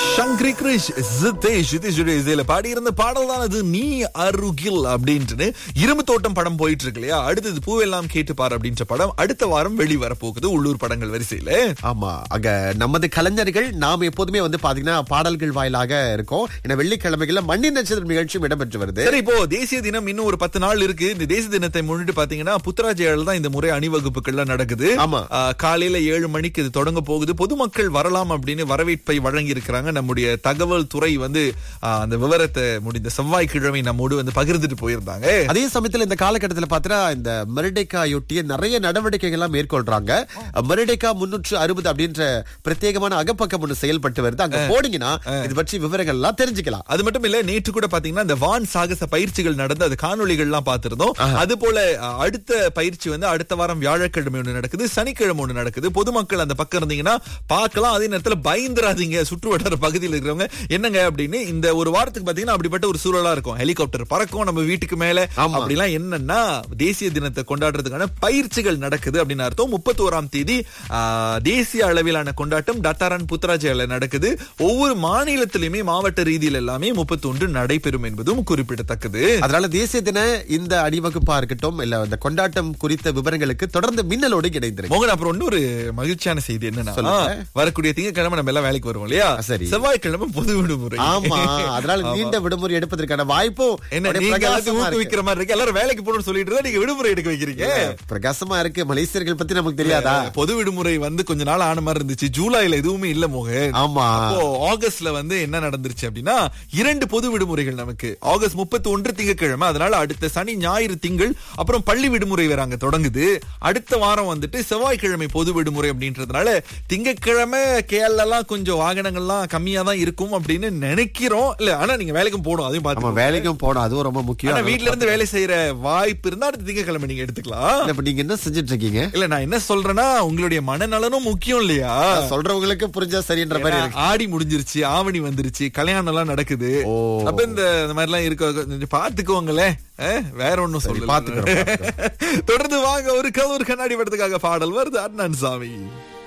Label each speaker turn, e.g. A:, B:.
A: சங்கரி கிரிஷ் ஜிதேஷ் ஜிதேஷுடைய இசையில பாடியிருந்த பாடல் தான் அது நீ அருகில் அப்படின்ட்டு இரும்பு தோட்டம் படம் போயிட்டு இருக்கு இல்லையா அடுத்தது பூவெல்லாம் கேட்டு பாரு அப்படின்ற படம் அடுத்த வாரம் வெளி வரப்போகுது உள்ளூர் படங்கள் வரிசையில
B: ஆமா அங்க நமது கலைஞர்கள் நாம் எப்போதுமே வந்து பாத்தீங்கன்னா பாடல்கள் வாயிலாக இருக்கோம் ஏன்னா வெள்ளிக்கிழமைகள்ல மண்ணின் நட்சத்திரம் நிகழ்ச்சியும் இடம்பெற்று வருது
A: சரி இப்போ தேசிய தினம் இன்னும் ஒரு பத்து நாள் இருக்கு இந்த தேசிய தினத்தை முன்னிட்டு பாத்தீங்கன்னா புத்தராஜயால தான் இந்த முறை அணிவகுப்புகள்லாம் நடக்குது
B: ஆமா.
A: ஆ, காலையில ஏழு மணிக்கு இது தொடங்க போகுது பொதுமக்கள் வரலாம் அப்படின்னு வரவேற்பை வழங்கி இருக்கிறாங்க நம்முடைய தகவல் துறை வந்து ஆ, அந்த விவரத்தை முடிந்த செவ்வாய்க்கிழமை நம்மோடு வந்து பகிர்ந்துட்டு போயிருந்தாங்க
B: அதே சமயத்துல இந்த காலகட்டத்துல பாத்தீங்கன்னா இந்த மெரிடேக்காயொட்டிய நிறைய நடவடிக்கைகள் எல்லாம் மேற்கொள்றாங்க மெரிடேக்கா முன்னூற்று அறுபது அப்படின்ற பிரத்யேகமான அகப்பக்கம் ஒண்ணு செயல்பட்டு வருது அங்க போனீங்கன்னா இது பற்றி விவரங்கள் எல்லாம் தெரிஞ்சுக்கலாம்
A: அது மட்டும் இல்ல நேற்று கூட பாத்தீங்கன்னா இந்த வான் சாகச பயிற்சிகள் நடந்து அது காணொளிகள் எல்லாம் பார்த்திருந்தோம் அது போல அ, அடுத்த பயிற்சி வந்து அடுத்த வாரம் வியாழக்கிழமை ஒண்ணு நடக்குது சனிக்கிழமை ஒண்ணு நடக்குது பொதுமக்கள் அந்த பக்கம் இருந்தீங்கன்னா பார்க்கலாம் அதே நேரத்துல பயந்துராதீங்க சுற்று வட்டார பகுதியில் இருக்கிறவங்க என்னங்க அப்படின்னு இந்த ஒரு வாரத்துக்கு பாத்தீங்கன்னா அப்படிப்பட்ட ஒரு சூழலா இருக்கும் ஹெலிகாப்டர் பறக்கும் நம்ம வீட்டுக்கு மேல
B: ஆமா.
A: அப்படிலாம் என்னன்னா தேசிய தினத்தை கொண்டாடுறதுக்கான பயிற்சிகள் நடக்குது அப்படின்னு அர்த்தம் முப்பத்தி ஓராம் தேதி ஆ, தேசிய அளவிலான கொண்டாட்டம் டட்டாரன் புத்தராஜியால நடக்குது ஒவ்வொரு மாநிலத்திலுமே மாவட்ட ரீதியில் எல்லாமே முப்பத்தி ஒன்று நடைபெறும் என்பதும் குறிப்பிடத்தக்கது
B: அதனால தேசிய தின இந்த அணிவகுப்பா இருக்கட்டும் இல்ல இந்த கொண்டாட்டம் குறித்த விவரங்களுக்கு தொடர்ந்து மின்னலோடு இணைந்திருக்கு
A: மோகன் அப்புறம் இன்னொரு மகிழ்ச்சியான செய்தி என்னன்னா
B: சொல்லுங்க.
A: வரக்கூடிய திங்கட்கிழமை நம்ம எல்லாம் வேலைக்கு வருவோம் இல்லையா
B: சரி.
A: செவ்வாய்க்கிழமை பொது விடுமுறை
B: ஆமா அதனால நீண்ட விடுமுறை எடுப்பதற்கான வாய்ப்பும்
A: என்ன
B: அப்படியே
A: நீங்க
B: பிரகாசமா
A: எல்லாத்தையும்
B: இருக்கு.
A: ஊக்குவிக்கிற மாதிரி இருக்கு எல்லாரும் வேலைக்கு போகணும்னு சொல்லிட்டு இருந்தா நீங்க விடுமுறை எடுக்க வைக்கிறீங்க
B: பிரகாசமா இருக்கு மலேசியர்கள் பத்தி நமக்கு தெரியாதா
A: பொது விடுமுறை வந்து கொஞ்ச நாள் ஆன மாதிரி இருந்துச்சு ஜூலைல எதுவுமே இல்ல மோகன்
B: ஆமா
A: அப்போ ஆகஸ்ட்ல வந்து என்ன நடந்துருச்சு அப்படின்னா இரண்டு பொது விடுமுறைகள் நமக்கு ஆகஸ்ட் முப்பத்தி ஒன்று திங்கட்கிழமை அதனால அடுத்த சனி ஞாயிறு திங்கள் அப்புறம் பள்ளி விடுமுறை வேற அங்க தொடங்குது அடுத்த வாரம் வந்துட்டு செவ்வாய்க்கிழமை பொது விடுமுறை அப்படின்றதுனால திங்கட்கிழமை கேரள எல்லாம் கொஞ்சம் வாகனங்கள்லாம் கம்மியா தான் இருக்கும் அப்படின்னு நினைக்கிறோம் இல்ல ஆனா நீங்க வேலைக்கும் போகணும் அதையும்
B: நம்ம
A: பார்த்து
B: வேலைக்கும் போனோம் அதுவும் ரொம்ப
A: ஆனா
B: முக்கியம்
A: வீட்ல இருந்து வேலை செய்யற வாய்ப்பு இருந்தா அடுத்த திங்கட்கிழமை நீங்க எடுத்துக்கலாம்
B: இப்ப நீங்க என்ன செஞ்சுட்டு இருக்கீங்க
A: இல்ல நான் என்ன சொல்றேன்னா உங்களுடைய மனநலனும் முக்கியம் இல்லையா
B: சொல்றவங்களுக்கு புரிஞ்சா சரின்ற மாதிரி
A: ஏன்னா,
B: இருக்கு
A: ஆடி முடிஞ்சிருச்சு ஆவணி வந்துருச்சு கல்யாணம் எல்லாம் நடக்குது
B: ஓ.
A: அப்ப இந்த இந்த மாதிரி எல்லாம் இருக்க கொஞ்சம் பாத்துக்கோங்களேன் அஹ், வேற ஒண்ணும் சொல்லி
B: பாத்துக்கிறோம்,
A: தொடர்ந்து வாங்க ஒரு கல் ஒரு கண்ணாடி படத்துக்காக பாடல் வருது அண்ணன் சாமி